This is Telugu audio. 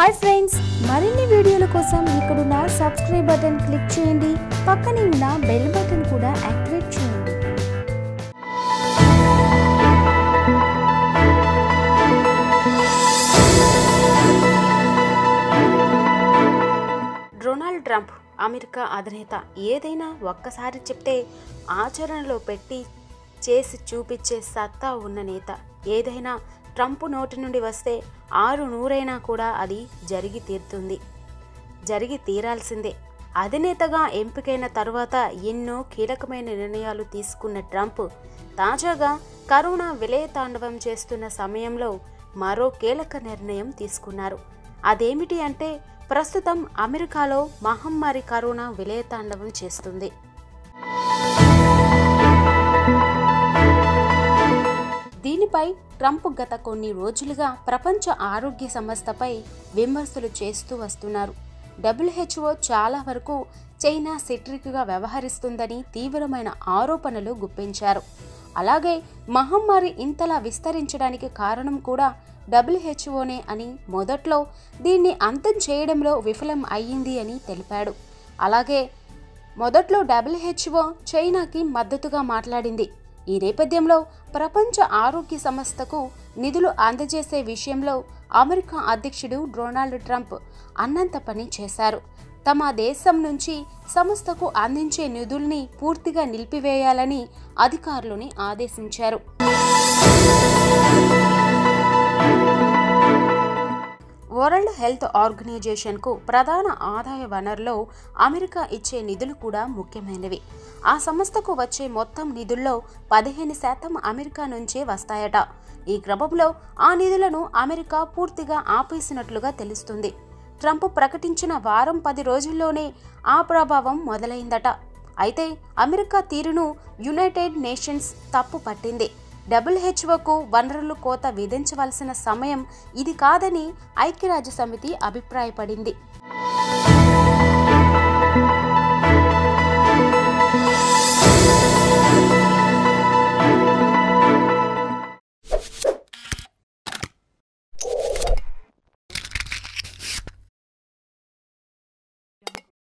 హాయ్ ఫ్రెండ్స్ మరిన్ని వీడియోల కోసం ఇక్కడున్న సబ్స్క్రైబ్ బటన్ క్లిక్ చేయండి పక్కనే ఉన్న బెల్ బటన్ కూడా యాక్టివేట్ చేయండి డొనాల్డ్ ట్రంప్ అమెరికా అధినేత ఏదైనా ఒక్కసారి చెప్తే ఆచరణలో పెట్టి చేసి చూపించే సత్తా ఉన్న నేత ఏదైనా ట్రంప్ నోటి నుండి వస్తే ఆరు నూరైనా కూడా అది జరిగి తీరుతుంది జరిగి తీరాల్సిందే అధినేతగా ఎంపికైన తరువాత ఎన్నో కీలకమైన నిర్ణయాలు తీసుకున్న ట్రంప్ తాజాగా కరోనా విలయతాండవం చేస్తున్న సమయంలో మరో కీలక నిర్ణయం తీసుకున్నారు అదేమిటి అంటే ప్రస్తుతం అమెరికాలో మహమ్మారి కరోనా విలయతాండవం చేస్తుంది దీనిపై ట్రంప్ గత కొన్ని రోజులుగా ప్రపంచ ఆరోగ్య సంస్థపై విమర్శలు చేస్తూ వస్తున్నారు డబ్ల్యూహెచ్ఓ చాలా వరకు చైనా సెట్రిక్గా వ్యవహరిస్తుందని తీవ్రమైన ఆరోపణలు గుప్పించారు అలాగే మహమ్మారి ఇంతలా విస్తరించడానికి కారణం కూడా డబ్ల్యూహెచ్ఓనే అని మొదట్లో దీన్ని అంతం చేయడంలో విఫలం అయ్యింది అని తెలిపాడు అలాగే మొదట్లో డబ్ల్యూహెచ్ఓ చైనాకి మద్దతుగా మాట్లాడింది ఈ నేపథ్యంలో ప్రపంచ ఆరోగ్య సంస్థకు నిధులు అందజేసే విషయంలో అమెరికా అధ్యక్షుడు డొనాల్డ్ ట్రంప్ అన్నంత పని చేశారు తమ దేశం నుంచి సంస్థకు అందించే నిధుల్ని పూర్తిగా నిలిపివేయాలని అధికారులని ఆదేశించారు వరల్డ్ హెల్త్ ఆర్గనైజేషన్కు ప్రధాన ఆదాయ వనరులో అమెరికా ఇచ్చే నిధులు కూడా ముఖ్యమైనవి ఆ సంస్థకు వచ్చే మొత్తం నిధుల్లో పదిహేను శాతం అమెరికా నుంచే వస్తాయట ఈ క్రమంలో ఆ నిధులను అమెరికా పూర్తిగా ఆపేసినట్లుగా తెలుస్తుంది ట్రంప్ ప్రకటించిన వారం పది రోజుల్లోనే ఆ ప్రభావం మొదలైందట అయితే అమెరికా తీరును యునైటెడ్ నేషన్స్ తప్పు పట్టింది డబ్ల్యూహెచ్ఓకు వనరులు కోత విధించవలసిన సమయం ఇది కాదని ఐక్యరాజ్య సమితి అభిప్రాయపడింది